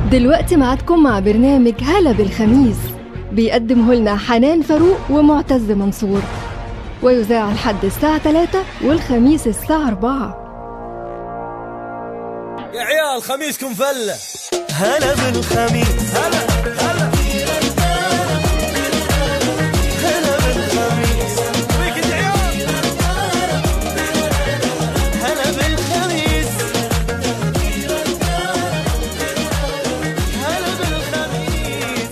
دلوقتي معادكم مع برنامج هلا بالخميس بيقدمه لنا حنان فاروق ومعتز منصور ويذاع لحد الساعة 3 والخميس الساعة 4 يا عيال خميسكم فله هلا بالخميس هلا هلا هلا بالخميس ويكند يا عيال هلا بالخميس هلا بالخميس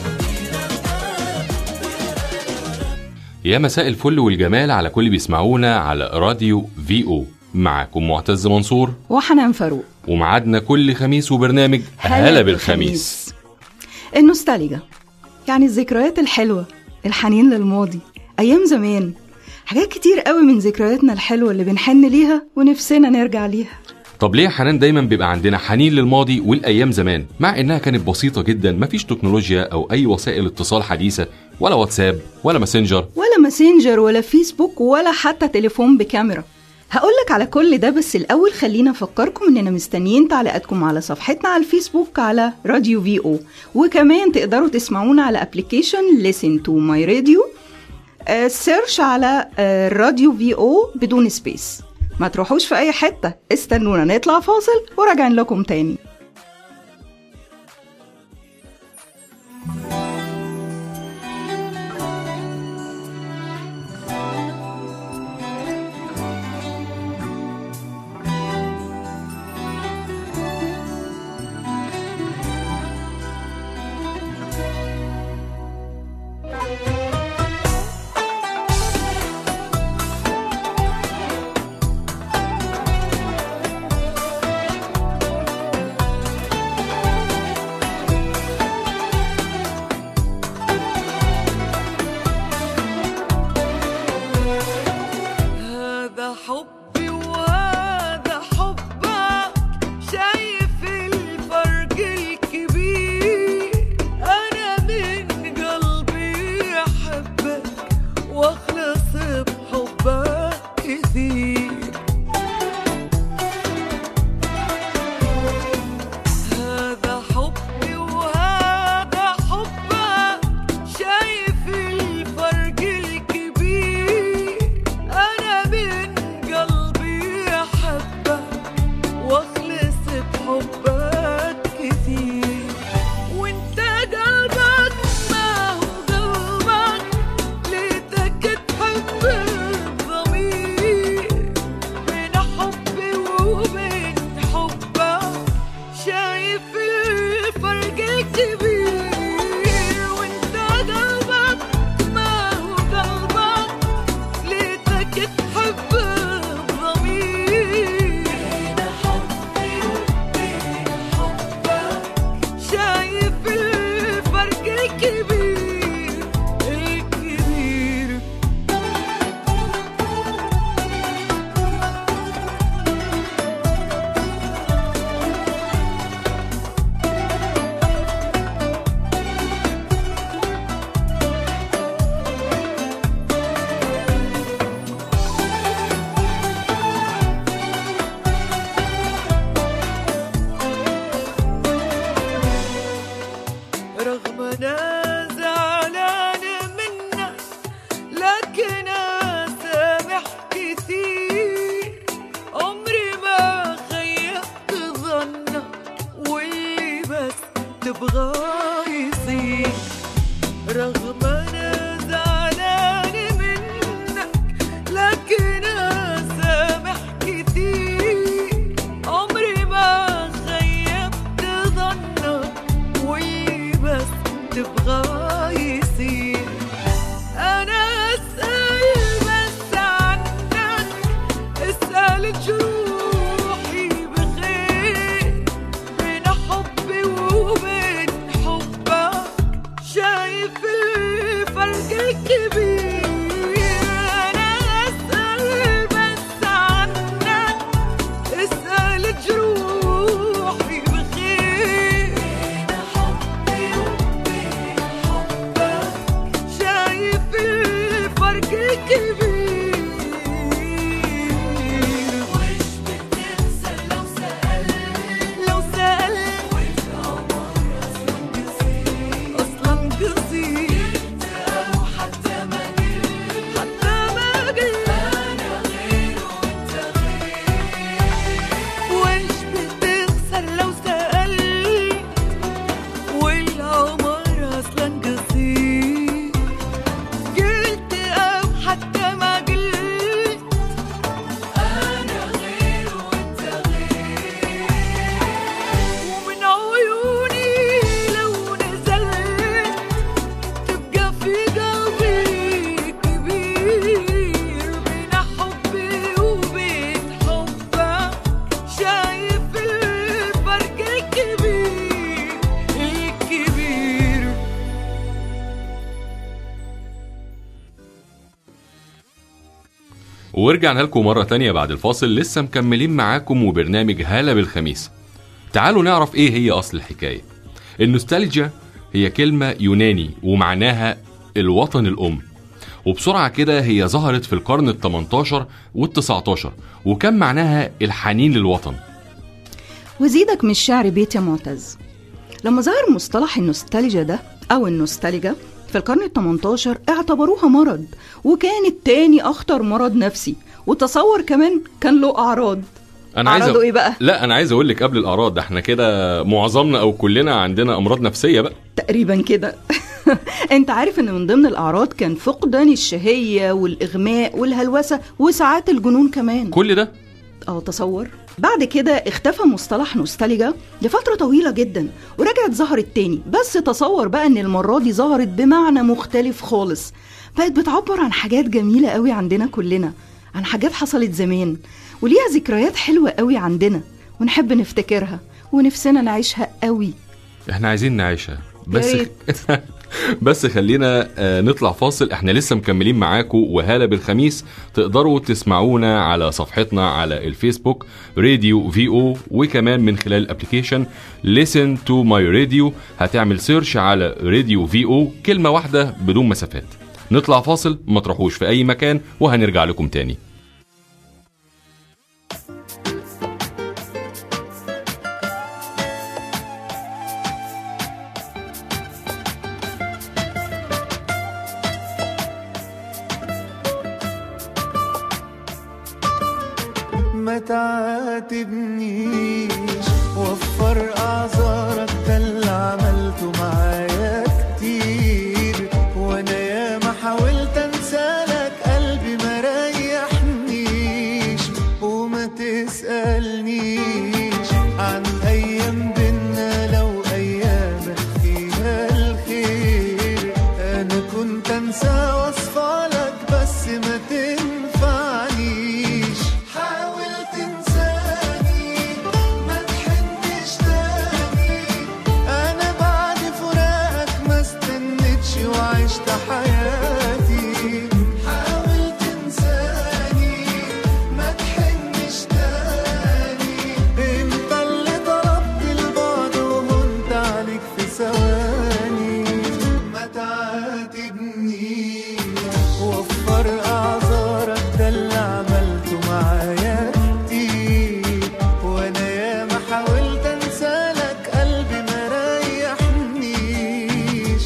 يا مساء الفل والجمال على كل بيسمعونا على راديو في او معكم معتز منصور وحنان فاروق ومعادنا كل خميس وبرنامج هلا بالخميس النوستالجيا يعني الذكريات الحلوة الحنين للماضي أيام زمان حاجات كتير قوي من ذكرياتنا الحلوة اللي بنحن ليها ونفسنا نرجع ليها طب ليه يا حنان دايما بيبقى عندنا حنين للماضي والايام زمان مع انها كانت بسيطه جدا مفيش تكنولوجيا او اي وسائل اتصال حديثه ولا واتساب ولا ماسنجر ولا ماسنجر ولا فيسبوك ولا حتى تليفون بكاميرا هقولك على كل ده بس الأول خلينا أفكركم إننا مستنيين تعليقاتكم على صفحتنا على الفيسبوك على راديو في أو وكمان تقدروا تسمعونا على ابلكيشن listen to my radio آه، سيرش على آه، راديو في أو بدون سبيس ما تروحوش في أي حتة استنونا نطلع فاصل وراجعين لكم تاني هذا حبي وهذا حبك شايف الفرق الكبير أنا من قلبي أحبك وأخلص بحبك كثير هذا حبي وهذا حبك شايف الفرق الكبير أنا من قلبي أحبك وأخلص بحبك كثير وانت قلبك ما هو قلبك ليتك تحب الضمير بين حبي وبين حبك شايف الفرق الكبير وانت قلبك ما هو قلبك ليتك تحب الضمير بين حبي وبين حبك شايف الفرق الكبير الكبير رغم انا زعلان منك لكن اسامح كثير عمري ما خيبت ظنك واللي بس تبغاه يصير رغم انا زعلان منك لكن اسامح كثير عمري ما خيبت ظنك واللي بس تبغاه يصير انا اسال بس عنك اسال جروحي بخير بين حبي وبين حبك شايف ورجعنا لكم مرة تانية بعد الفاصل لسه مكملين معاكم وبرنامج هالة بالخميس تعالوا نعرف ايه هي اصل الحكاية النوستالجيا هي كلمة يوناني ومعناها الوطن الأم وبسرعة كده هي ظهرت في القرن ال 18 وال 19 وكان معناها الحنين للوطن وزيدك من الشعر بيت يا معتز لما ظهر مصطلح النوستالجيا ده أو النوستالجيا في القرن ال 18 اعتبروها مرض وكانت تاني أخطر مرض نفسي وتصور كمان كان له أعراض انا عايز أعراضه إيه بقى؟ لا انا عايز اقول لك قبل الاعراض ده احنا كده معظمنا او كلنا عندنا امراض نفسيه بقى تقريبا كده انت عارف ان من ضمن الاعراض كان فقدان الشهيه والاغماء والهلوسه وساعات الجنون كمان كل ده اه تصور بعد كده اختفى مصطلح نوستالجيا لفترة طويلة جدا ورجعت ظهرت تاني بس تصور بقى ان المرة دي ظهرت بمعنى مختلف خالص بقت بتعبر عن حاجات جميلة قوي عندنا كلنا عن حاجات حصلت زمان وليها ذكريات حلوة قوي عندنا ونحب نفتكرها ونفسنا نعيشها قوي احنا عايزين نعيشها بس يا ريت. بس خلينا آه، نطلع فاصل احنا لسه مكملين معاكم وهالة بالخميس تقدروا تسمعونا على صفحتنا على الفيسبوك راديو في او وكمان من خلال الابليكيشن listen to my radio هتعمل سيرش على راديو في او كلمة واحدة بدون مسافات نطلع فاصل ما تروحوش في اي مكان وهنرجع لكم تاني ما تعاتبنيش وفر اعذارك ده اللي عملته معايا كتير وانا ياما حاولت انسالك قلبي ما ريحنيش وما تسألنيش عن ايام بينا لو ايامك فيها الخير انا كنت انسى واصفالك بس ما تنفعنيش حاول تنساني ما تحنش تاني انا بعد فراقك ما استنتش وعشت حياتي حاول تنساني ما تحنش تاني انت اللي طلبت البعد وهنت عليك في ثواني ما تعاتبنيش وفر اعذارك ده اللي عملته معايا كتير وانا ياما حاولت انسالك قلبي ما ريحنيش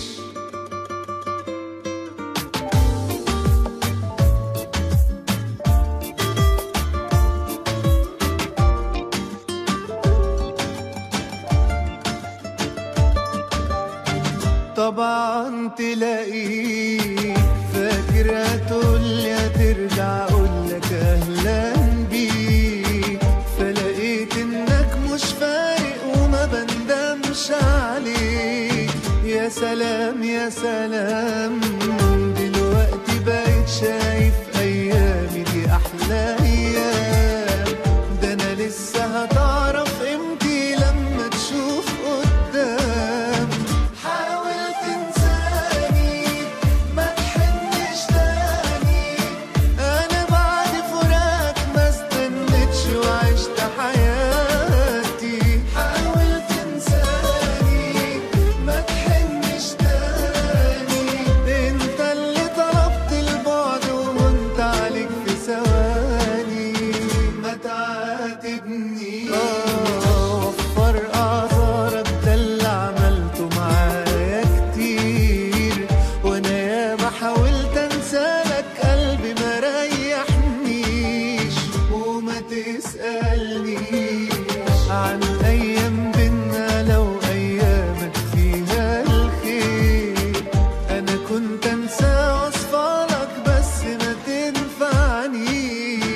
طبعا تلاقيك فاكر هتقولي هترجع اقولك اهلا بيك فلقيت انك مش فارق وما بندمش عليك يا سلام يا سلام دلوقتي بقيت شايف ايامي دي احلى ايام ده انا لسه هتعرف قيمتي لما تشوف قدام حاول تنساني ما تحنش تاني انا بعد فراق ما استنتش وعشت حياتي حاول تنساني ما تحنش تاني انت اللي طلبت البعد وهنت عليك في ثواني ما تعاتبني وفر اعذارك ده اللي عملته معايا كتير وانا ياما حاولت انسالك قلبي ما ريحنيش وما تسألنيش عن ايام بينا لو ايامك فيها الخير انا كنت انسى وصفالك بس ما تنفعنيش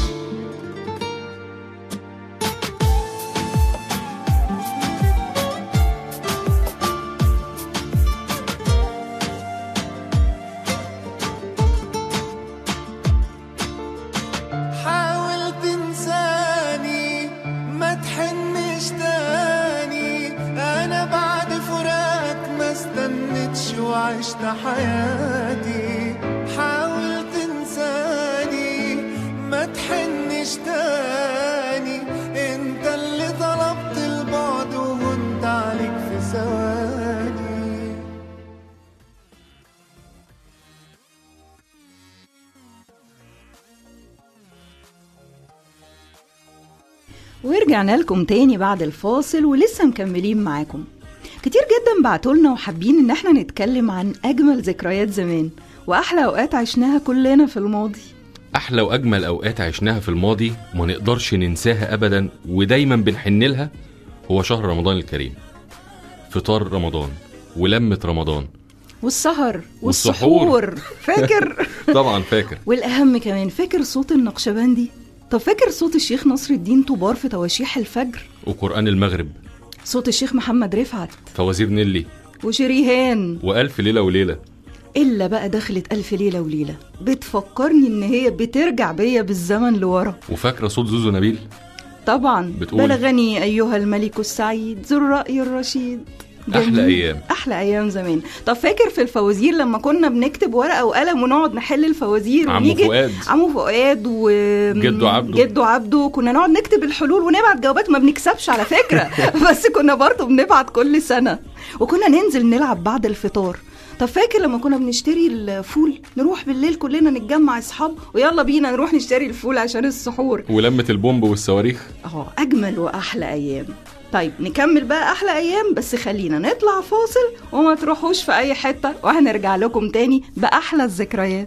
حاول تنساني ما تحنش تاني انا بعد فراقك ما استنتش وعشت حياتي حاول تنساني ورجعنا لكم تاني بعد الفاصل ولسه مكملين معاكم كتير جدا بعتولنا وحابين ان احنا نتكلم عن اجمل ذكريات زمان واحلى اوقات عشناها كلنا في الماضي احلى واجمل اوقات عشناها في الماضي وما نقدرش ننساها ابدا ودايما بنحن لها هو شهر رمضان الكريم فطار رمضان ولمة رمضان والسهر والسحور. والسحور فاكر طبعا فاكر والاهم كمان فاكر صوت النقشبندي طب فاكر صوت الشيخ نصر الدين طوبار في تواشيح الفجر وقرآن المغرب صوت الشيخ محمد رفعت فوازير نيلي وشريهان وألف ليلة وليلة الا بقى دخلت الف ليله وليله بتفكرني ان هي بترجع بيا بالزمن لورا وفاكرة صوت زوزو نبيل طبعا بتقول- بلغني ايها الملك السعيد ذو الراي الرشيد أحلى جميل. أيام. احلى ايام زمان طب فاكر في الفوازير لما كنا بنكتب ورقه وقلم ونقعد نحل الفوازير عمو ونيجي فؤاد. عمو فؤاد و جدو عبده. جدو عبده كنا نقعد نكتب الحلول ونبعت جوابات ما بنكسبش على فكره بس كنا برضه بنبعت كل سنه وكنا ننزل نلعب بعد الفطار طب فاكر لما كنا بنشتري الفول نروح بالليل كلنا نتجمع اصحاب ويلا بينا نروح نشتري الفول عشان السحور ولمة البومب والصواريخ اه اجمل واحلى ايام طيب نكمل بقى احلى ايام بس خلينا نطلع فاصل وما تروحوش في اي حته وهنرجع لكم تاني باحلى الذكريات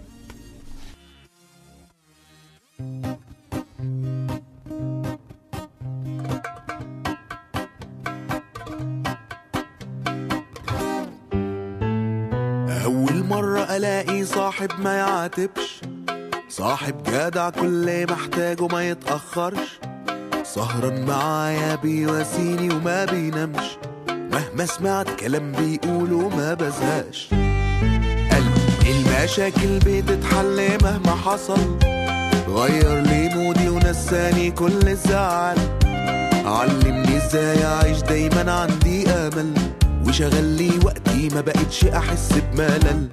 أول مرة ألاقي صاحب ما يعاتبش صاحب جدع كل ما احتاجه ما يتأخرش سهران معايا بيواسيني وما بينامش مهما سمعت كلام بيقوله ما بزهقش قلبي المشاكل بتتحل مهما حصل غير لي مودي ونساني كل الزعل علمني ازاي اعيش دايما عندي امل وشغل لي وقتي ما بقتش احس بملل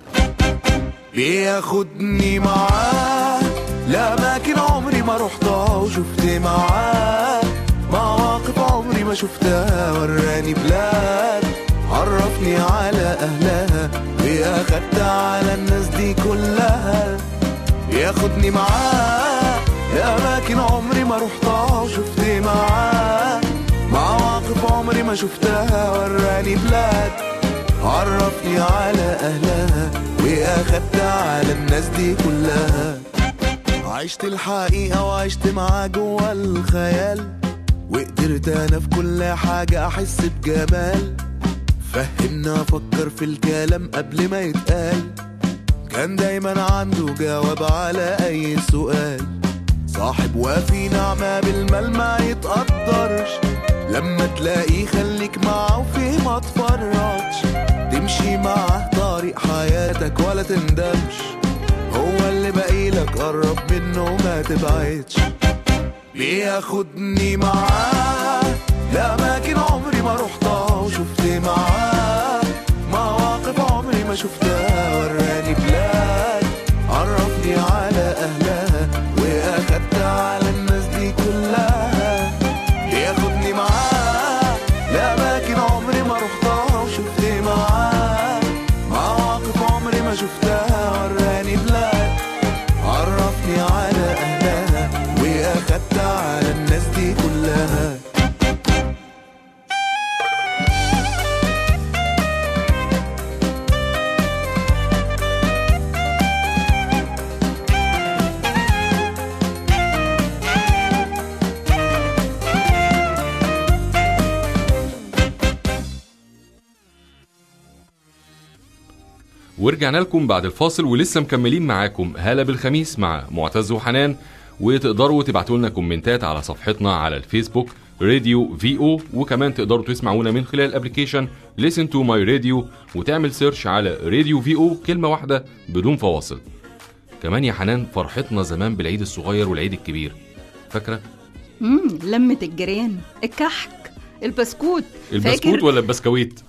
بياخدني معاه لأماكن عمري ما رحتها وشفت معاه مواقف عمري ما شفتها وراني بلاد عرفني على أهلها وأخدت على الناس دي كلها ياخدني معاه لأماكن عمري ما رحتها وشفت معاه مواقف عمري ما شفتها وراني بلاد عرفني على أهلها وأخدت على الناس دي كلها عشت الحقيقة وعشت معاه جوا الخيال وقدرت أنا في كل حاجة أحس بجمال فهمنا أفكر في الكلام قبل ما يتقال كان دايما عنده جواب على أي سؤال صاحب وفي نعمة بالمال ما يتقدرش لما تلاقيه خليك معاه وفيه ما تفرطش تمشي معاه طريق حياتك ولا تندمش هو اللي باقيلك قرب منه وما تبعدش بياخدني معاه لأماكن عمري ما رحتها وشفت معاه مواقف عمري ما شفتها وراني بلاد عرفني على أهلها وأخدت على الناس دي كلها بياخدني معاه لأماكن عمري ما رحتها وشفت معاه مواقف عمري ما شفتها وراني بلاد عرفني على أهلها وأخدت على الناس دي كلها ورجعنا لكم بعد الفاصل ولسه مكملين معاكم هلا بالخميس مع معتز وحنان وتقدروا تبعتوا لنا كومنتات على صفحتنا على الفيسبوك راديو في او وكمان تقدروا تسمعونا من خلال الابلكيشن listen to my radio وتعمل سيرش على راديو في او كلمه واحده بدون فواصل كمان يا حنان فرحتنا زمان بالعيد الصغير والعيد الكبير فاكره امم لمة الجيران الكحك البسكوت البسكوت فاكر ولا البسكويت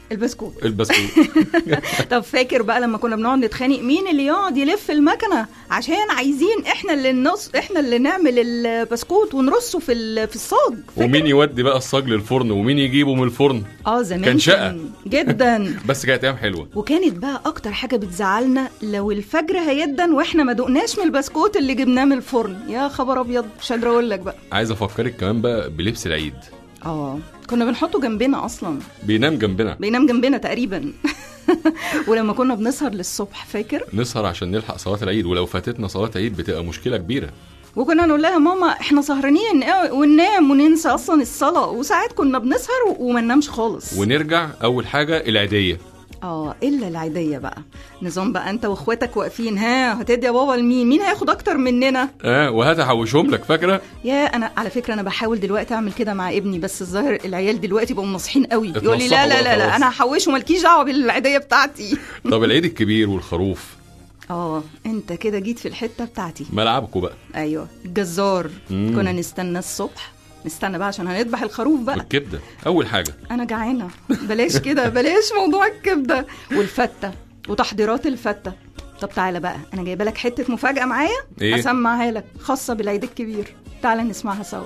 البسكوت البسكوت طب فاكر بقى لما كنا بنقعد نتخانق مين اللي يقعد يلف المكنه عشان عايزين احنا اللي نص احنا اللي نعمل البسكوت ونرصه في ال- في الصاج فاكر؟ ومين يودي بقى الصاج للفرن ومين يجيبه من الفرن اه زمان كان شقة. جدا بس كانت ايام حلوه وكانت بقى اكتر حاجه بتزعلنا لو الفجر هيدن واحنا ما دقناش من البسكوت اللي جبناه من الفرن يا خبر ابيض مش قادره اقول لك بقى عايز افكرك كمان بقى بلبس العيد اه كنا بنحطه جنبنا اصلا بينام جنبنا بينام جنبنا تقريبا ولما كنا بنسهر للصبح فاكر نسهر عشان نلحق صلاه العيد ولو فاتتنا صلاه عيد بتبقى مشكله كبيره وكنا نقول لها ماما احنا سهرانين نق- وننام وننسى اصلا الصلاه وساعات كنا بنسهر و- وما ننامش خالص ونرجع اول حاجه العيديه اه الا العيديه بقى نظام بقى انت واخواتك واقفين ها هتدي يا بابا لمين مين هياخد اكتر مننا اه وهات احوشهم لك فاكره يا انا على فكره انا بحاول دلوقتي اعمل كده مع ابني بس الظاهر العيال دلوقتي بقوا ناصحين قوي يقول لي لا اتنصحوا لا بقى لا, لا خلاص. انا هحوشه مالكيش دعوه بالعيديه بتاعتي طب العيد الكبير والخروف اه انت كده جيت في الحته بتاعتي ملعبكم بقى ايوه الجزار مم. كنا نستنى الصبح نستنى بقى عشان هنذبح الخروف بقى والكبده اول حاجه انا جعانه بلاش كده بلاش موضوع الكبده والفته وتحضيرات الفته طب تعالى بقى انا جايبه لك حته مفاجاه معايا إيه؟ اسمعها لك خاصه بالعيد الكبير تعالى نسمعها سوا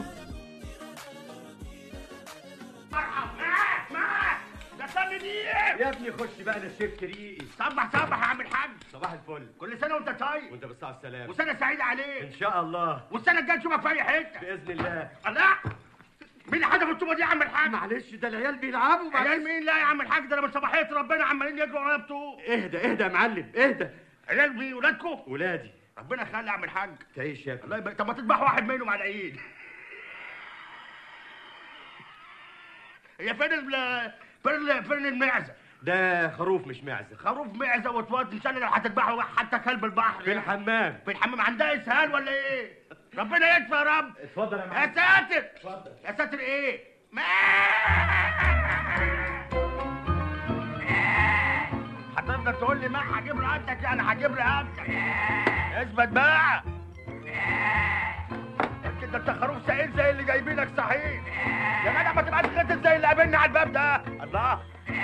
ده سامي دي يا ابني خش بقى نشفت ريقي صبح صبح يا عم الحاج صباح الفل كل سنه وانت طيب وانت بالصحة والسلامة وسنه سعيده عليك ان شاء الله والسنه الجايه نشوفك في اي حته باذن الله الله مين اللي حدف الطوبه دي يا عم الحاج معلش ده العيال بيلعبوا عيال مين لا يا عم الحاج ده انا من صباحيه ربنا عمالين يجروا ورايا بطوب اهدى اهدى يا معلم اهدى عيال مين ولادكم ولادي ربنا يخلي يا عم الحاج تعيش يا ابني الله يبارك طب ما تذبح واحد منهم على العيد هي فين ال فين ال- فين المعزه ده خروف مش معزة خروف معزه وتواد ان شاء الله لو هتذبحوا حتى كلب البحر في الحمام في الحمام عندها اسهال ولا ايه؟ ربنا يكفى يا رب اتفضل يا يا معلم ساتر اتفضل يا ساتر ايه؟ ما هتفضل تقول لي ما هجيب رقبتك يعني هجيب رقبتك اثبت بقى يمكن ده انت خروف سعيد زي اللي جايبينك صحيح يا جدع ما تبقاش غتت زي اللي قابلني على الباب ده الله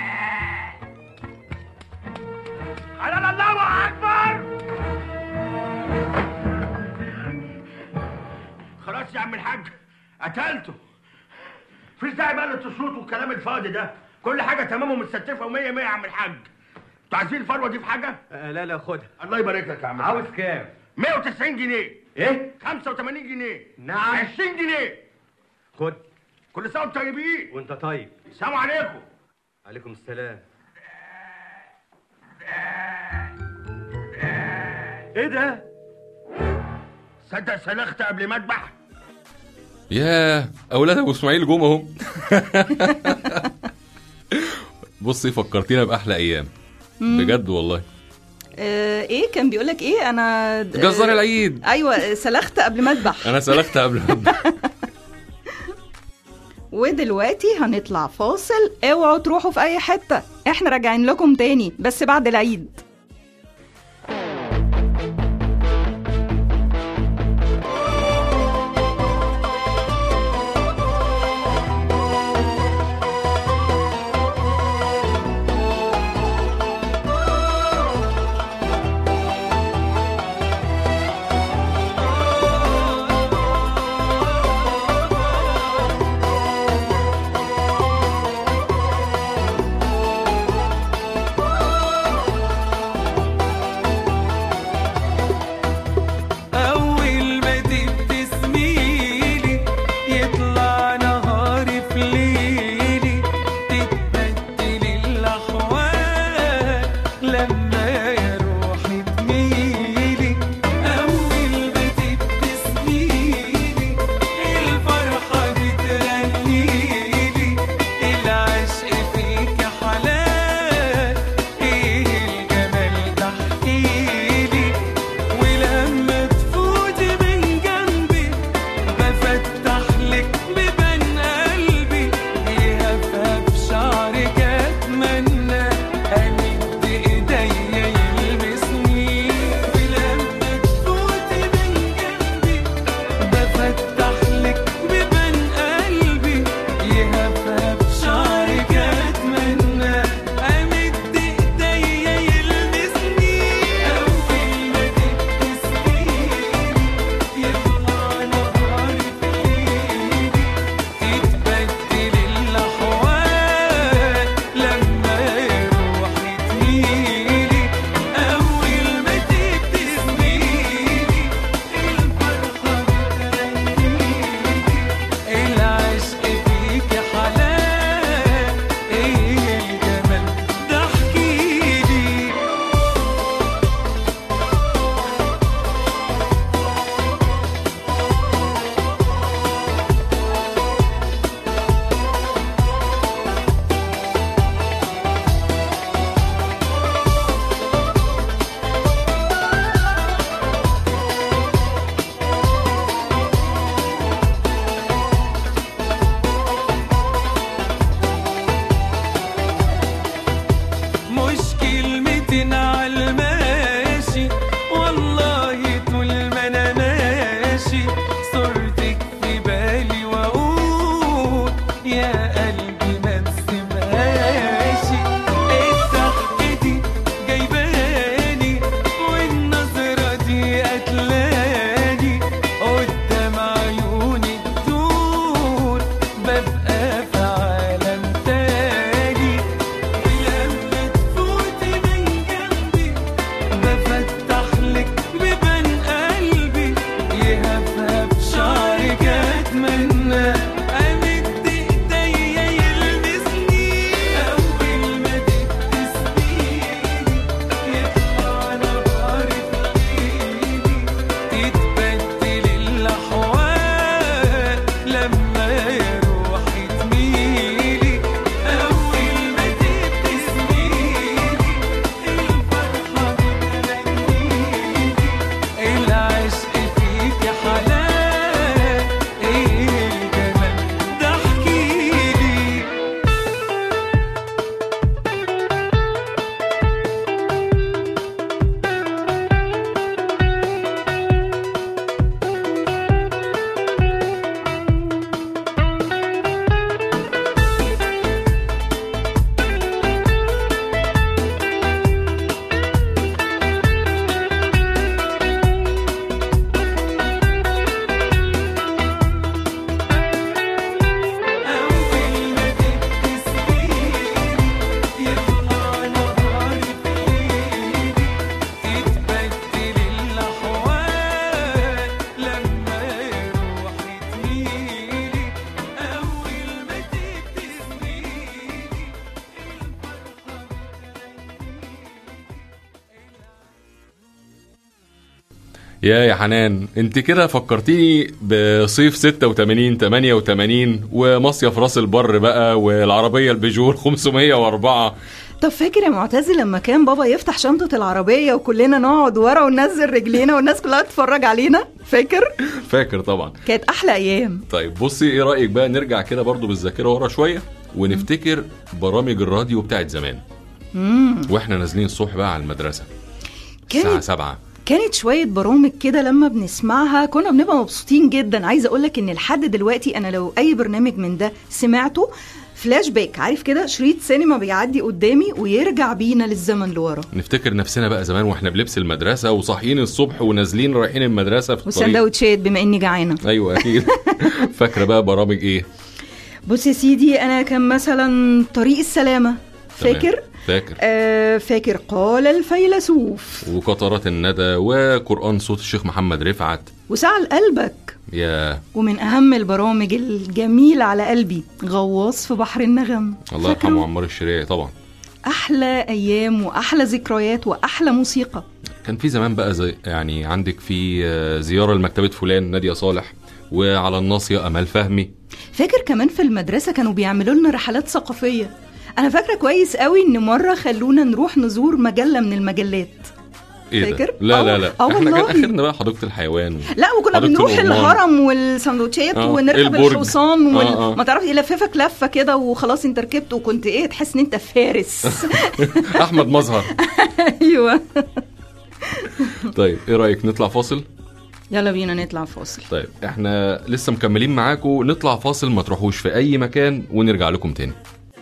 حلال الله اكبر خلاص يا عم الحاج قتلته مفيش داعي بقى للتصويت والكلام الفاضي ده كل حاجه تمام ومتستفه و100 100 يا عم الحاج انتوا عايزين الفروه دي في حاجه آه لا لا خدها الله يبارك لك يا عم عاوز الحاج. كام 190 جنيه ايه 85 جنيه نعم 20 جنيه خد كل سنه وانتم طيبين وانت طيب السلام عليكم عليكم السلام ايه ده صدق سلخت قبل ما اذبح ياه اولاد ابو اسماعيل جم اهم بصي فكرتينا باحلى ايام بجد والله آه ايه كان بيقول لك ايه انا جزار العيد ايوه سلخت قبل ما اذبح انا سلخت قبل ما أذبح. ودلوقتي هنطلع فاصل اوعوا تروحوا في اي حته احنا راجعين لكم تاني بس بعد العيد يا يا حنان انت كده فكرتيني بصيف 86 88 ومصيف راس البر بقى والعربيه البيجو 504 طب فاكر يا معتز لما كان بابا يفتح شنطة العربية وكلنا نقعد ورا وننزل رجلينا والناس كلها تتفرج علينا فاكر فاكر طبعا كانت أحلى أيام طيب بصي ايه رايك بقى نرجع كده برضو بالذاكره ورا شويه ونفتكر برامج الراديو بتاعت زمان واحنا نازلين الصبح بقى على المدرسه الساعه كانت 7 كانت شوية برامج كده لما بنسمعها كنا بنبقى مبسوطين جدا عايزة أقولك إن لحد دلوقتي أنا لو أي برنامج من ده سمعته فلاش باك عارف كده شريط سينما بيعدي قدامي ويرجع بينا للزمن لورا نفتكر نفسنا بقى زمان واحنا بلبس المدرسه وصاحيين الصبح ونازلين رايحين المدرسه في الطريق وسندوتشات بما إني جعانة ايوه اكيد فاكره بقى برامج ايه بص يا سيدي أنا كان مثلا طريق السلامة تمام. فاكر؟ فاكر آه فاكر قال الفيلسوف وقطرات الندى وقرآن صوت الشيخ محمد رفعت وساعة لقلبك يا ومن أهم البرامج الجميلة على قلبي غواص في بحر النغم الله فاكره؟ يرحمه عمار الشريعي طبعا أحلى أيام وأحلى ذكريات وأحلى موسيقى كان في زمان بقى زي يعني عندك في آه، زياره لمكتبه فلان ناديه صالح وعلى الناصيه امال فهمي فاكر كمان في المدرسة كانوا بيعملوا لنا رحلات ثقافية أنا فاكرة كويس قوي إن مرة خلونا نروح نزور مجلة من المجلات ايه فاكر؟ ده؟ لا آه، لا لا آه احنا كان والله. اخرنا بقى حديقه الحيوان لا وكنا حديقة بنروح الأورمان. الهرم والسندوتشات آه، ونركب البرج. الحصان وال... آه، آه. ما تعرفش يلففك لفه كده وخلاص انت ركبت وكنت ايه تحس ان انت فارس احمد مظهر ايوه طيب ايه رايك نطلع فاصل يلا بينا نطلع فاصل طيب احنا لسه مكملين معاكم نطلع فاصل ما تروحوش في اي مكان ونرجع لكم تاني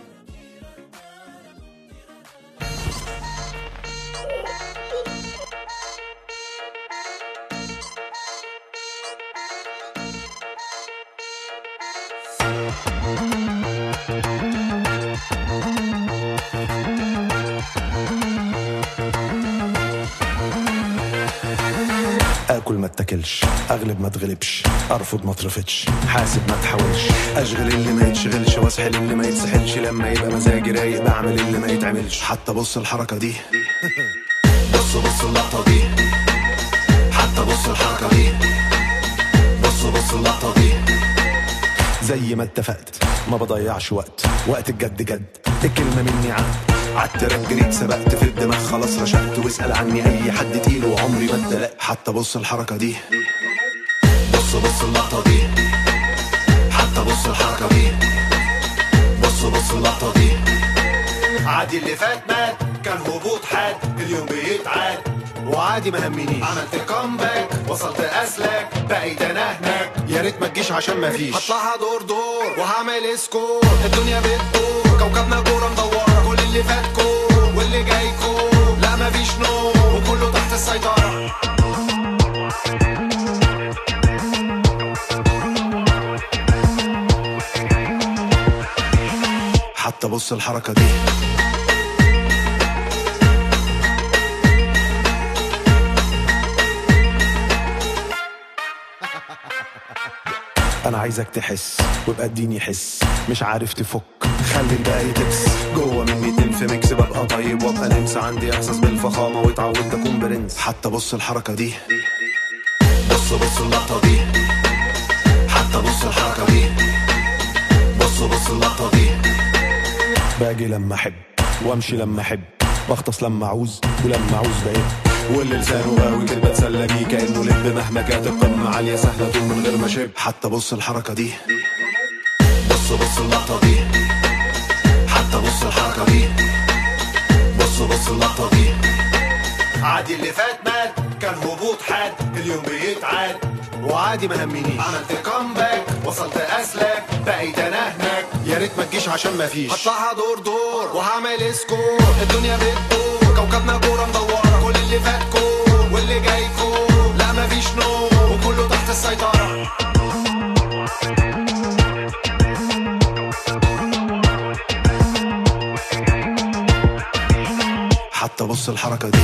اكل ما اتاكلش اغلب ما اتغلبش ارفض ما اترفضش حاسب ما تحاولش اشغل اللي ما يتشغلش واسحل اللي ما يتسحلش لما يبقى مزاجي رايق بعمل اللي ما يتعملش حتى بص الحركه دي بص بص اللقطه دي حتى بص الحركه دي بص بص اللقطه دي زي ما اتفقت ما بضيعش وقت وقت الجد جد الكلمة مني عاد عالتراك جريت سبقت في الدماغ خلاص رشقت واسأل عني أي حد تقيل وعمري ما اتدلقت حتى بص الحركة دي بص بص اللقطة دي حتى بص الحركة دي بص بص اللقطة دي عادي اللي فات مات كان هبوط حاد اليوم بيتعاد وعادي ما همنيش عملت كومباك وصلت اسلك بقيت انا هناك يا ريت ما تجيش عشان ما فيش هطلعها دور دور وهعمل سكور الدنيا بتدور كوكبنا كوره مدوره كل اللي فات كور واللي جاي كور لا ما فيش نور وكله تحت السيطره حتى بص الحركه دي انا عايزك تحس ويبقى اديني حس مش عارف تفك خلي الباقي تبس جوه مني تنف ميكس ببقى طيب وابقى نمس عندي احساس بالفخامه واتعودت اكون برنس حتى بص الحركه دي بص بص اللقطه دي حتى بص الحركه دي بص بص اللقطه دي باجي لما احب وامشي لما احب بغطس لما اعوز ولما اعوز بعيد واللي لسانه قوي كده بتسلى بيه كانه لب مهما كانت القمه عاليه سهله طول من غير ما شب حتى بص الحركه دي بص بص اللقطه دي حتى بص الحركه دي بص بص اللقطه دي عادي اللي فات مات كان هبوط حاد اليوم بيتعاد وعادي ما همنيش عملت كومباك وصلت اسلك بقيت انا هناك يا ريت ما تجيش عشان ما فيش هطلعها دور دور وهعمل سكور الدنيا بتدور كوكبنا كوره مدوره كل اللي فات كور واللي جاي كور لا ما فيش نور وكله تحت السيطره حتى بص الحركه دي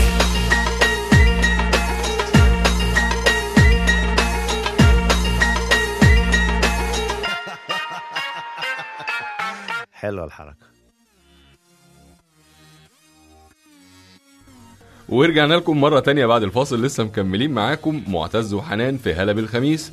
حلوه الحركه ورجعنا لكم مرة تانية بعد الفاصل لسه مكملين معاكم معتز وحنان في هلا بالخميس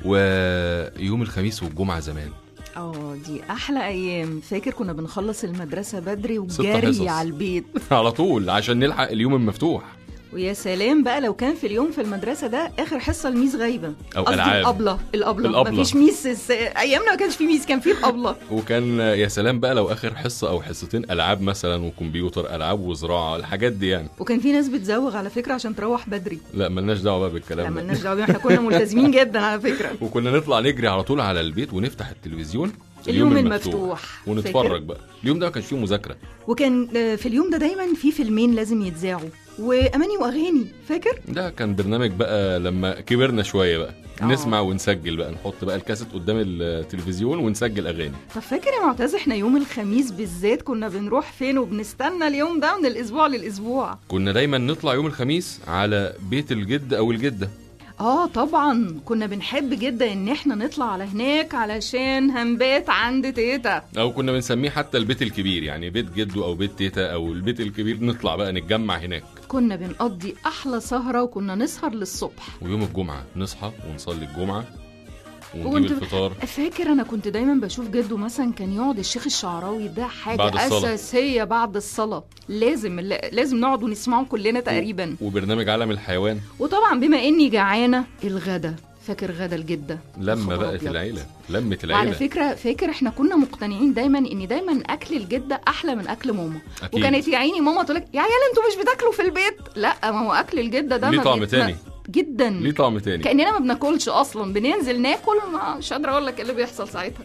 ويوم الخميس والجمعة زمان اه دي احلى ايام فاكر كنا بنخلص المدرسه بدري ست وجري حصص. على البيت على طول عشان نلحق اليوم المفتوح ويا سلام بقى لو كان في اليوم في المدرسه ده اخر حصه الميس غايبه أو قصدي ألعاب. الابله الابله الأبلة. مفيش ميس الس- ايامنا ما كانش في ميس كان في الابله وكان يا سلام بقى لو اخر حصة او حصتين العاب مثلا وكمبيوتر العاب وزراعة الحاجات دي يعني وكان في ناس بتزوغ على فكره عشان تروح بدري لا ملناش دعوة بقى لا بالكلام ده مالناش دعوه بيهم، احنا كنا ملتزمين جدا على فكره وكنا نطلع نجري على طول على البيت ونفتح التلفزيون اليوم المفتوح. ونتفرج فاكر؟ بقى اليوم ده ما كانش فيه مذاكرة وكان آه، في اليوم ده دايما في فيلمين لازم يتذاعوا واماني واغاني فاكر ده كان برنامج بقى لما كبرنا شوية بقى آه. نسمع ونسجل بقى نحط بقى الكاسيت قدام التلفزيون ونسجل اغاني طب فاكر يا معتز احنا يوم الخميس بالذات كنا بنروح فين وبنستنى اليوم ده من الاسبوع للاسبوع كنا دايما نطلع يوم الخميس على بيت الجد او الجده اه طبعا كنا بنحب جدا ان احنا نطلع على هناك علشان هنبات عند تيتا او كنا بنسميه حتى البيت الكبير يعني بيت جده او بيت تيتا او البيت الكبير نطلع بقى نتجمع هناك كنا بنقضي احلى سهره وكنا نسهر للصبح ويوم الجمعه نصحى ونصلي الجمعه ونجيب وانت- الفطار فاكر انا كنت دايما بشوف جده مثلا كان يقعد الشيخ الشعراوي ده حاجه بعد الصلاة. اساسيه بعد الصلاه لازم لازم نقعد ونسمعه كلنا تقريبا وبرنامج عالم الحيوان وطبعا بما اني جعانه الغدا فاكر غدا الجده لما خبر بقت أبيض. العيله لمت وعلى العيله فكره فاكر احنا كنا مقتنعين دايما ان دايما اكل الجده احلى من اكل ماما أكيد. وكانت يا عيني ماما تقول لك يا عيال انتوا مش بتاكلوا في البيت لا ما هو اكل الجده ده ليه ما طعم بيت- تاني. جدا ليه طعم تاني كاننا ما بناكلش اصلا بننزل ناكل ما مش قادره اقول لك ايه اللي بيحصل ساعتها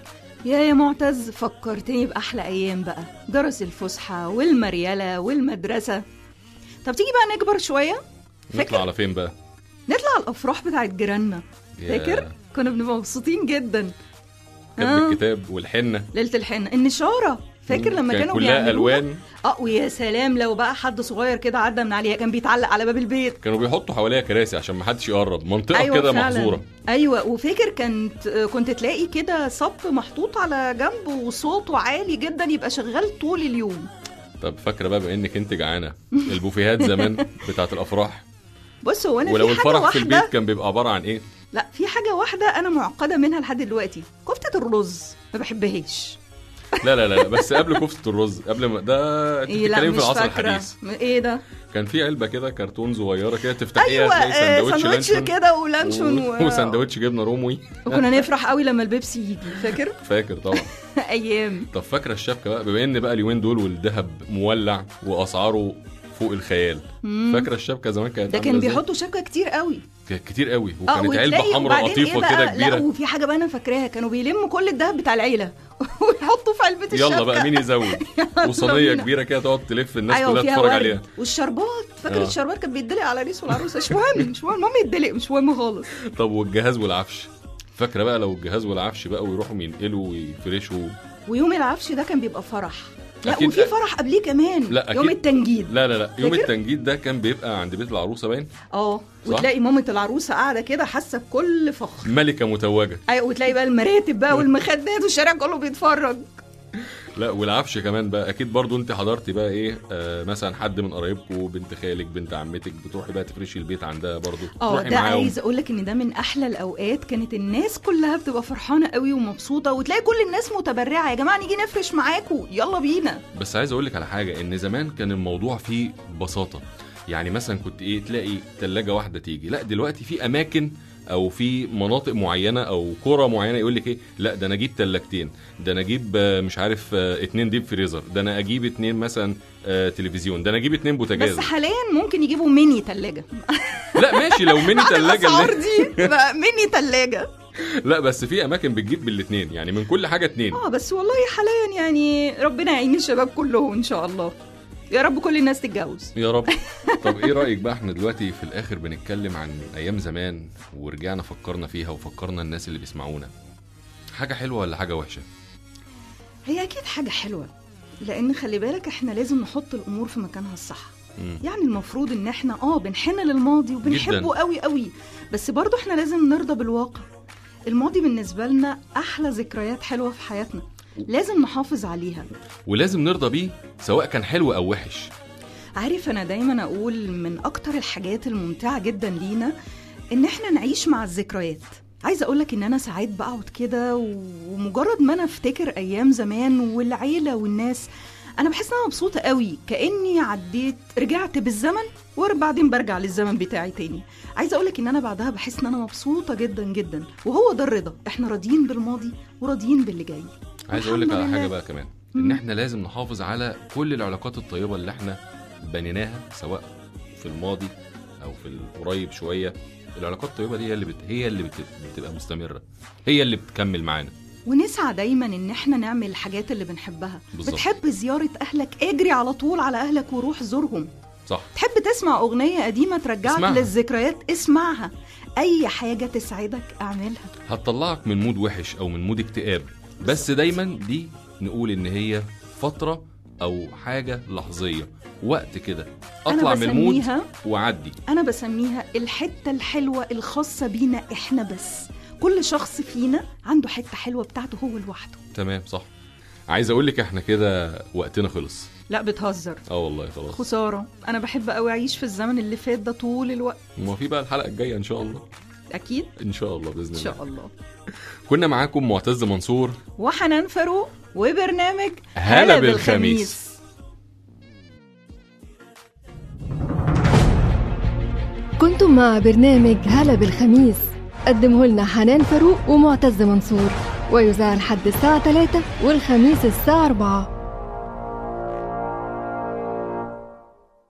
يا يا معتز فكرتني باحلى ايام بقى جرس الفسحه والمريله والمدرسه طب تيجي بقى نكبر شويه نطلع فاكر على فين بقى نطلع على الافراح بتاعت جيراننا يا- فاكر كنا بنبقى مبسوطين جدا كتب آه. الكتاب والحنه ليله الحنه النشاره فاكر لما كان كانوا كلها بيعملوها الوان اه ويا سلام لو بقى حد صغير كده عدى من عليها كان بيتعلق على باب البيت كانوا بيحطوا حواليها كراسي عشان ما حدش يقرب منطقه ايوه كده فعلا محظوره ايوه وفاكر كنت كنت تلاقي كده صف محطوط على جنب وصوته عالي جدا يبقى شغال طول اليوم طب فاكره بقى بما انك انت جعانه البوفيهات زمان بتاعت الافراح بص هو انا ولو في حاجه الفرح في واحده البيت كان بيبقى عباره عن ايه لا في حاجه واحده انا معقده منها لحد دلوقتي كفته الرز ما بحبهاش لا لا لا بس قبل كفته الرز قبل ما ده انت ايه لا بتتكلمي في مش العصر فاكره الحديث ايه ده كان في علبه كده كرتون صغيره كده تفتحيها ايوه تلاقي آه، سندوتش ساندوتش لانشون كده ولانشون و... وسندوتش جبنه رومي وكنا نفرح قوي لما البيبسي يجي فاكر فاكر طبعا ايام طب فاكره الشبكه بقى بما ان بقى اليومين دول والذهب مولع واسعاره فوق الخيال فاكره الشبكه زمان كانت ده عاملة كان إزاي؟ بيحطوا شبكه كتير قوي كانت كتير قوي اه وكانت علبه وتلاقي حمراء وبعدين قطيفه إيه كده بقى؟ لا كبيره وفي حاجه بقى انا فاكراها كانوا بيلموا كل الدهب بتاع العيله ويحطوا في علبه الشبكه يلا بقى مين يزود وصينيه بينا. كبيره كده تقعد تلف الناس ايوه كلها وفيها تتفرج ورد. عليها والشربات فاكر آه. الشربات كان بيتدلق على العريس والعروسه مش مهم مش مهم المهم يتدلق مش مهم خالص طب والجهاز والعفش فاكره بقى لو الجهاز والعفش بقى ويروحوا ينقلوا ويفرشوا ويوم العفش ده كان بيبقى فرح لا أكيد. وفي فرح قبليه كمان لا، يوم أكيد. التنجيد لا لا لا يوم فاكر؟ التنجيد ده كان بيبقى عند بيت العروسه باين اه صح؟ وتلاقي مامة العروسه قاعده كده حاسه بكل فخر ملكه متوجه ايوه وتلاقي بقى المراتب بقى والمخدات والشارع كله بيتفرج لا والعفش كمان بقى اكيد برضو انت حضرتي بقى ايه آه مثلا حد من قرايبكم بنت خالك بنت عمتك بتروحي بقى تفرشي البيت عندها برضو اه تروحي ده معاهم عايز اقول لك ان ده من احلى الاوقات كانت الناس كلها بتبقى فرحانه قوي ومبسوطه وتلاقي كل الناس متبرعه يا جماعه نيجي نفرش معاكم يلا بينا بس عايز اقول لك على حاجه ان زمان كان الموضوع فيه بساطه يعني مثلا كنت ايه تلاقي ثلاجه واحده تيجي لا دلوقتي في اماكن او في مناطق معينه او قرى معينه يقول لك ايه لا ده انا اجيب ثلاجتين ده انا اجيب آه، مش عارف آه، اتنين ديب فريزر ده انا اجيب اتنين مثلا آه، تلفزيون ده انا اجيب اتنين بوتاجاز بس حاليا ممكن يجيبوا ميني تلاجة لا ماشي لو ميني بعد ثلاجه الاسعار دي بقى ميني تلاجة لا بس في اماكن بتجيب بالاثنين يعني من كل حاجه اتنين اه بس والله حاليا يعني ربنا يعين الشباب كلهم ان شاء الله يا رب كل الناس تتجوز يا رب طب ايه رايك بقى احنا دلوقتي في الاخر بنتكلم عن ايام زمان ورجعنا فكرنا فيها وفكرنا الناس اللي بيسمعونا حاجه حلوه ولا حاجه وحشه هي اكيد حاجه حلوه لان خلي بالك احنا لازم نحط الامور في مكانها الصح مم. يعني المفروض ان احنا اه بنحن للماضي وبنحبه جداً. قوي قوي بس برضو احنا لازم نرضى بالواقع الماضي بالنسبه لنا احلى ذكريات حلوه في حياتنا لازم نحافظ عليها ولازم نرضى بيه سواء كان حلو او وحش عارف أنا دايما أقول من أكتر الحاجات الممتعة جدا لينا إن إحنا نعيش مع الذكريات عايزة أقولك إن أنا ساعات بقعد كده ومجرد ما أنا أفتكر أيام زمان والعيلة والناس أنا بحس إن أنا مبسوطة قوي كأني عديت رجعت بالزمن وبعدين برجع للزمن بتاعي تاني عايزة أقولك إن أنا بعدها بحس إن أنا مبسوطة جدا جدا وهو ده الرضا إحنا راضيين بالماضي وراضيين باللي جاي عايز اقول لك على الحمد حاجه لله. بقى كمان ان احنا لازم نحافظ على كل العلاقات الطيبه اللي احنا بنيناها سواء في الماضي او في القريب شويه العلاقات الطيبه دي هي اللي بت... هي اللي بت... بتبقى مستمره هي اللي بتكمل معانا ونسعى دايما ان احنا نعمل الحاجات اللي بنحبها بالظبط. بتحب زيارة اهلك اجري على طول على اهلك وروح زورهم صح تحب تسمع اغنية قديمة ترجعك اسمعها. للذكريات اسمعها اي حاجة تسعدك اعملها هتطلعك من مود وحش او من مود اكتئاب بس دايما دي نقول ان هي فتره او حاجه لحظيه وقت كده اطلع من المود بسميها واعدي انا بسميها الحتة الحلوة الخاصة بينا احنا بس كل شخص فينا عنده حتة حلوة بتاعته هو لوحده تمام صح عايز اقول لك احنا كده وقتنا خلص لا بتهزر اه والله خلاص خسارة انا بحب قوي اعيش في الزمن اللي فات ده طول الوقت وما في بقى الحلقه الجايه ان شاء الله اكيد ان شاء الله باذن ان الله شاء الله كنا معاكم معتز منصور وحنان فاروق وبرنامج هلا بالخميس. كنتم مع برنامج هلا بالخميس قدمه لنا حنان فاروق ومعتز منصور ويذاع لحد الساعة 3 والخميس الساعة 4